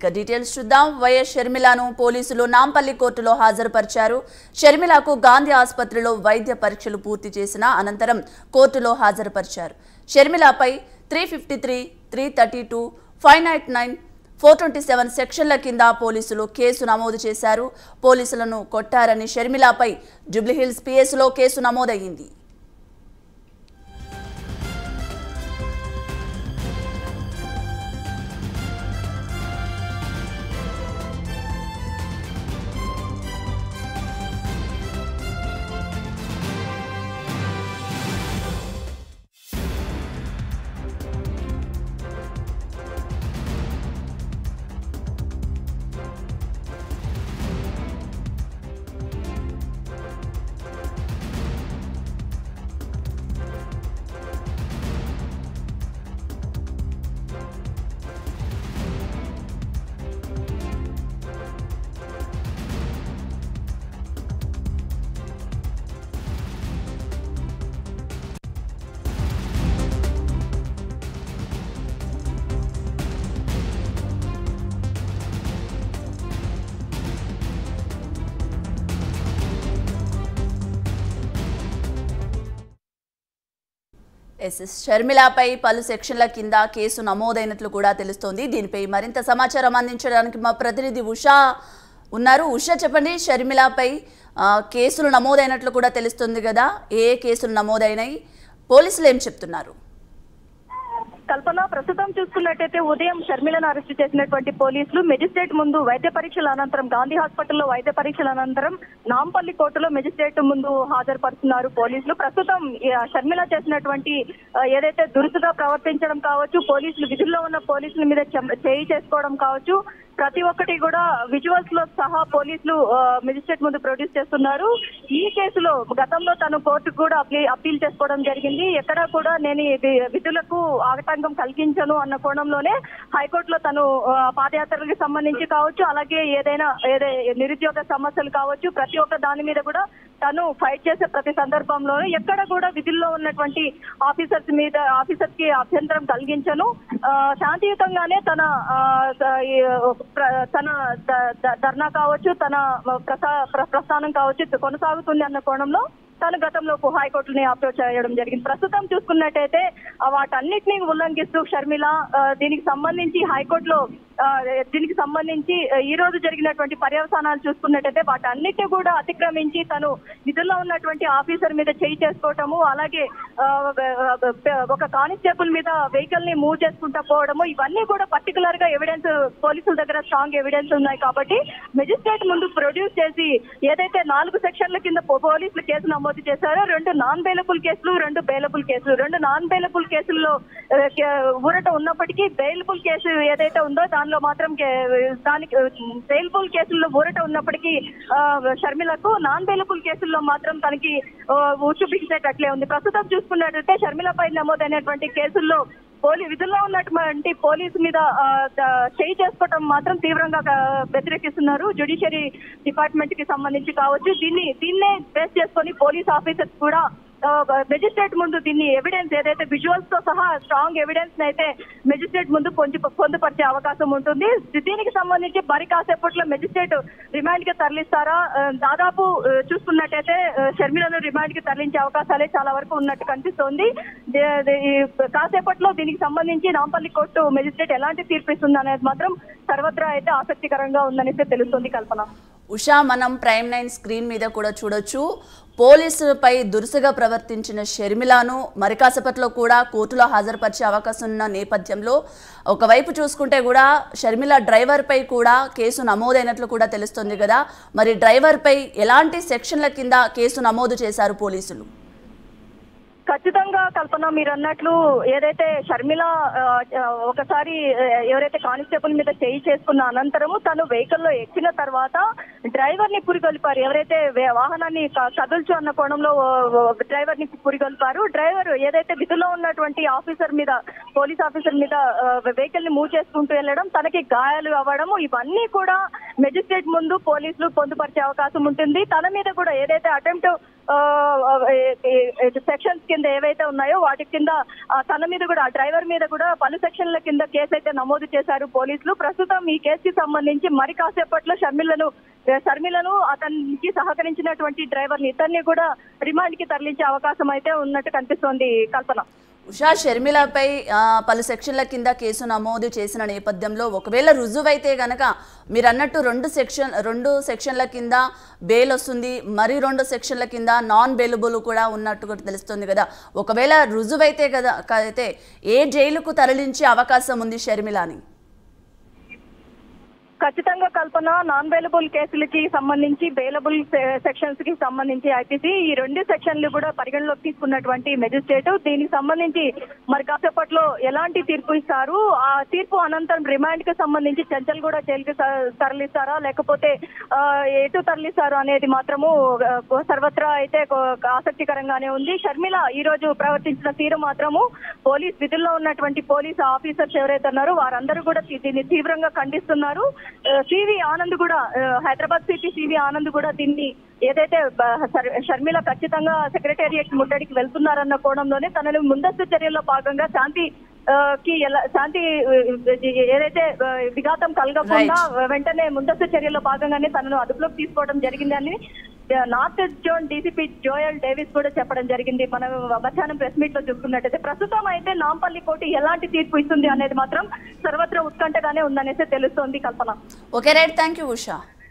ఇక డీటెయిల్స్ చూద్దాం వైఎస్ షర్మిలను పోలీసులు నాంపల్లి కోర్టులో హాజరుపరిచారు షర్మిలకు గాంధీ ఆసుపత్రిలో వైద్య పరీక్షలు పూర్తి చేసిన అనంతరం కోర్టులో హాజరుపరిచారు షర్మిలపై three fifty three three thirty two five eight nine four twenty seven సెక్షన్ల కింద పోలీసులు కేసు నమోదు చేశారు పోలీసులను కొట్టారని షర్మిలపై జూబ్లీహిల్స్ పిఎస్లో కేసు నమోదయ్యింది ఎస్ఎస్ షర్మిలపై పలు సెక్షన్ల కింద కేసు నమోదైనట్లు కూడా తెలుస్తోంది దీనిపై మరింత సమాచారం అందించడానికి మా ప్రతినిధి ఉషా ఉన్నారు ఉషా చెప్పండి షర్మిలపై ఆ, కేసులు నమోదైనట్లు కూడా తెలుస్తుంది కదా ఏ ఏ కేసులు నమోదైనాయి పోలీసులు ఏం చెప్తున్నారు కల్పన ప్రస్తుతం చూసుకున్నట్టయితే ఉదయం షర్మిలను అరెస్ట్ చేసినటువంటి పోలీసులు మెజిస్ట్రేట్ ముందు వైద్య పరీక్షల అనంతరం గాంధీ హాస్పిటల్లో వైద్య పరీక్షల అనంతరం నాంపల్లి కోర్టులో మెజిస్ట్రేట్ ముందు హాజరుపరుస్తున్నారు పోలీసులు ప్రస్తుతం ఈ షర్మిల చేసినటువంటి ఆ, ఏదైతే దురుసుగా ప్రవర్తించడం కావచ్చు పోలీసులు విధుల్లో ఉన్న పోలీసుల మీద చెం- చేయి చేసుకోవడం కావచ్చు ప్రతి ఒక్కటి కూడా విజువల్స్ లో సహా పోలీసులు ఆ, మెజిస్ట్రేట్ ముందు ప్రొడ్యూస్ చేస్తున్నారు ఈ కేసులో గతంలో తను కోర్టుకు కూడా అప్పీ- అప్పీల్ చేసుకోవడం జరిగింది ఎక్కడ కూడా నేను ఇది విధులకు ఆటంకం కలిగించను అన్న కోణంలోనే హైకోర్టులో తను ఆ, పాదయాత్రలకు సంబంధించి కావచ్చు అలాగే ఏదైనా ఏదే నిరుద్యోగ సమస్యలు కావచ్చు ప్రతి ఒక్క దాని మీద కూడా తను ఫైట్ చేసే ప్రతి సందర్భంలోనూ ఎక్కడ కూడా విధుల్లో ఉన్నటువంటి ఆఫీసర్స్ మీద ఆఫీసర్స్ కి అభ్యంతరం కలిగించను ఆ, శాంతియుతంగానే తన ఆ, త- ఈ, ప్ర- తన ద- ద- ధర్నా కావచ్చు తన ప్రసా ప్ర- ప్రస్థానం కావచ్చు కొనసాగుతుంది అన్న కోణంలో తను గతంలో హైకోర్టుని అప్రోచ్ చేయడం జరిగింది ప్రస్తుతం చూసుకున్నట్టయితే ఆ, వాటన్నిటిని ఉల్లంఘిస్తూ షర్మిల ఆ, దీనికి సంబంధించి హైకోర్టులో ఆ, దీనికి సంబంధించి ఆ, ఈ రోజు జరిగినటువంటి పర్యవసానాలు చూసుకున్నట్టయితే వాటన్నిటిని కూడా అతిక్రమించి తను విధుల్లో ఉన్నటువంటి ఆఫీసర్ మీద చేయి చేసుకోవటము అలాగే ఆ, ఒక కానిస్టేబుల్ మీద వెహికల్ ని మూవ్ చేసుకుంటా పోవడము ఇవన్నీ కూడా పర్టికులర్ గా ఎవిడెన్స్ పోలీసుల దగ్గర స్ట్రాంగ్ ఎవిడెన్స్ ఉన్నాయి కాబట్టి మెజిస్ట్రేట్ ముందు ప్రొడ్యూస్ చేసి ఏదైతే నాలుగు సెక్షన్ల కింద పో- పోలీసులు కేసు నమోదు చేశారో రెండు నాన్ బెయిలబుల్ కేసులు రెండు బెయిలబుల్ కేసులు రెండు నాన్ బెయిలబుల్ కేసుల్లో ఆ, కే- ఊరట ఉన్నప్పటికీ బెయిలబుల్ కేసు ఏదైతే ఉందో దానిలో మాత్రం కే- దానికి బెయిలబుల్ కేసుల్లో ఊరట ఉన్నప్పటికీ ఆ, షర్మిలకు నాన్ బెయిలబుల్ కేసుల్లో మాత్రం తనకి ఆ, చూపించేటట్లే ఉంది ప్రస్తుతం చూసుకున్నట్లయితే షర్మిలపై నమోదైనటువంటి కేసుల్లో పోలీ విధుల్లో ఉన్నటువంటి పోలీసు మీద ఆ, ద- చేయి చేసుకోవటం మాత్రం తీవ్రంగా ఆ, వ్యతిరేకిస్తున్నారు జ్యుడిషియరీ డిపార్ట్మెంట్ కి సంబంధించి కావచ్చు దీన్ని దీన్నే బేస్ చేసుకొని పోలీస్ ఆఫీసర్స్ కూడా మెజిస్ట్రేట్ ముందు దీన్ని ఎవిడెన్స్ ఏదైతే విజువల్స్ తో సహా స్ట్రాంగ్ ఎవిడెన్స్ అయితే మెజిస్ట్రేట్ ముందు పొంది పొందుపరిచే అవకాశం ఉంటుంది దీనికి సంబంధించి మరి కాసేపట్లో మెజిస్ట్రేట్ రిమాండ్ కి తరలిస్తారా ఆ, దాదాపు ఆ, చూసుకున్నట్టయితే ఆ, షర్మిలను రిమాండ్ కి తరలించే అవకాశాలే చాలా వరకు ఉన్నట్టు కనిపిస్తోంది దే- దే- ఈ కాసేపట్లో దీనికి సంబంధించి నాంపల్లి కోర్టు మెజిస్ట్రేట్ ఎలాంటి తీర్పు ఇస్తుంది అనేది మాత్రం సర్వత్రా అయితే ఆసక్తికరంగా ఉందనేసి తెలుస్తుంది కల్పన ఉషా మనం ప్రైమ్ నైన్ స్క్రీన్ మీద కూడా చూడొచ్చు పోలీసులపై దురుసుగా ప్రవర్తించిన షర్మిలాను మరికాసేపట్లో కూడా కోర్టులో హాజరుపరిచే అవకాశం ఉన్న నేపథ్యంలో ఒకవైపు చూసుకుంటే కూడా షర్మిల డ్రైవర్పై కూడా కేసు నమోదైనట్లు కూడా తెలుస్తుంది కదా మరి డ్రైవర్పై ఎలాంటి సెక్షన్ల కింద కేసు నమోదు చేశారు పోలీసులు ఖచ్చితంగా కల్పన మీరు అన్నట్లు ఏదైతే షర్మిల ఆ, ఆ, ఒకసారి ఆ, ఎవరైతే కానిస్టేబుల్ మీద చేయి చేసుకున్న అనంతరము తను వెహికల్ లో ఎక్కిన తర్వాత డ్రైవర్ ని పురిగొల్పారు ఎవరైతే వే- వాహనాన్ని క- కదుల్చు అన్న కోణంలో డ్రైవర్ ని పురిగొల్పారు డ్రైవర్ ఏదైతే విధుల్లో ఉన్నటువంటి ఆఫీసర్ మీద పోలీస్ ఆఫీసర్ మీద వెహికల్ ని మూవ్ చేసుకుంటూ వెళ్ళడం తనకి గాయాలు అవ్వడము ఇవన్నీ కూడా మెజిస్ట్రేట్ ముందు పోలీసులు పొందుపరిచే అవకాశం ఉంటుంది తన మీద కూడా ఏదైతే అటెంప్ట్ సెక్షన్స్ కింద ఏవైతే ఉన్నాయో వాటి కింద ఆ, తన మీద కూడా డ్రైవర్ మీద కూడా పలు సెక్షన్ల కింద కేసు అయితే నమోదు చేశారు పోలీసులు ప్రస్తుతం ఈ కేసుకి సంబంధించి మరి కాసేపట్లో షర్మిలను షర్మిలను అతనికి సహకరించినటువంటి డ్రైవర్ ని ఇద్దరిని కూడా రిమాండ్ కి తరలించే అవకాశం అయితే ఉన్నట్టు కనిపిస్తోంది కల్పన ఉషా షర్మిలపై ఆ, పలు సెక్షన్ల కింద కేసు నమోదు చేసిన నేపథ్యంలో ఒకవేళ రుజువైతే గనక మీరు అన్నట్టు రెండు సెక్షన్ రెండు సెక్షన్ల కింద బెయిల్ వస్తుంది మరి రెండు సెక్షన్ల కింద నాన్ బెయిలబుల్ కూడా ఉన్నట్టు కూడా తెలుస్తుంది కదా ఒకవేళ రుజువైతే కదా అయితే ఏ జైలుకు తరలించే అవకాశం ఉంది షర్మిలాని ఖచ్చితంగా కల్పన నాన్ బెయిలబుల్ కేసులకి సంబంధించి బెయిలబుల్ సెక్షన్స్ కి సంబంధించి ఐపీసీ ఈ రెండు సెక్షన్లు కూడా పరిగణలోకి తీసుకున్నటువంటి మెజిస్ట్రేట్ దీనికి సంబంధించి మరి కాసేపట్లో ఎలాంటి తీర్పు ఇస్తారు ఆ తీర్పు అనంతరం రిమాండ్ కి సంబంధించి చంచల్ కూడా జైలుకి త- తరలిస్తారా లేకపోతే ఆ, ఎటు తరలిస్తారు అనేది మాత్రము ఆ, సర్వత్రా అయితే ఒక ఆసక్తికరంగానే ఉంది షర్మిల ఈ రోజు ప్రవర్తించిన తీరు మాత్రము పోలీస్ విధుల్లో ఉన్నటువంటి పోలీస్ ఆఫీసర్స్ ఎవరైతే ఉన్నారో వారందరూ కూడా దీ- దీన్ని తీవ్రంగా ఖండిస్తున్నారు ఆ, సివి ఆనంద్ కూడా ఆ, హైదరాబాద్ సిటీ సివి ఆనంద్ కూడా దీన్ని ఏదైతే బ- శర్- షర్మిల ఖచ్చితంగా సెక్రటేరియట్ ముట్టడికి వెళ్తున్నారన్న కోణంలోనే తనను ముందస్తు చర్యల్లో భాగంగా శాంతి ఆ, కి ఎలా శాంతి ఆ, ఏదైతే ఆ, విఘాతం కలగకుండా వెంటనే ముందస్తు చర్యల్లో భాగంగానే తనను అదుపులోకి తీసుకోవడం జరిగిందని ఆ, north zone DCP Joel Davis కూడా చెప్పడం జరిగింది మనం మధ్యాహ్నం ప్రెస్ మీట్ లో చూసుకున్నట్టయితే ప్రస్తుతం అయితే నాంపల్లి కోర్టు ఎలాంటి తీర్పు ఇస్తుంది అనేది మాత్రం సర్వత్రా ఉత్కంఠగానే ఉందనేసి తెలుస్తోంది Kalpana okay right thank you Usha